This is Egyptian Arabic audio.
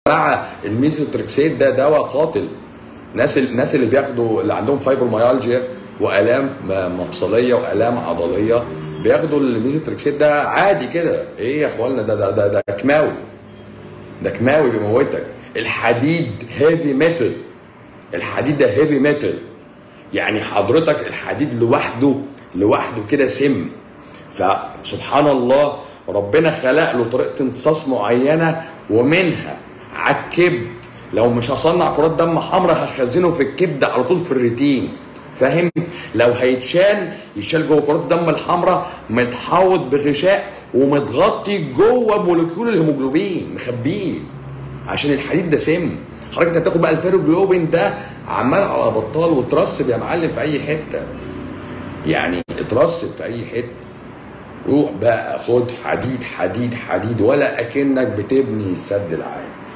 جماعه الميزوتريكسيت ده دواء قاتل ناس الناس اللي بياخدوا اللي عندهم فايبروميالجيا والام م- مفصليه والام عضليه بياخدوا الميزوتريكسيت ده عادي كده ايه يا اخوانا ده ده ده, ده كيماوي ده كيماوي بيموتك الحديد هيفي ميتال الحديد ده هيفي ميتال يعني حضرتك الحديد لوحده لوحده كده سم فسبحان الله ربنا خلق له طريقه امتصاص معينه ومنها على الكبد لو مش هصنع كرات دم حمراء هخزنه في الكبد على طول في الريتين فاهم لو هيتشال يشال جوه كرات الدم الحمراء متحوط بغشاء ومتغطي جوه مولكيول الهيموجلوبين مخبيه عشان الحديد ده سم حضرتك انت بتاخد بقى الفيروجلوبين ده عمال على بطال وترسب يا معلم في اي حته يعني اترسب في اي حته روح بقى خد حديد حديد حديد ولا اكنك بتبني السد العالي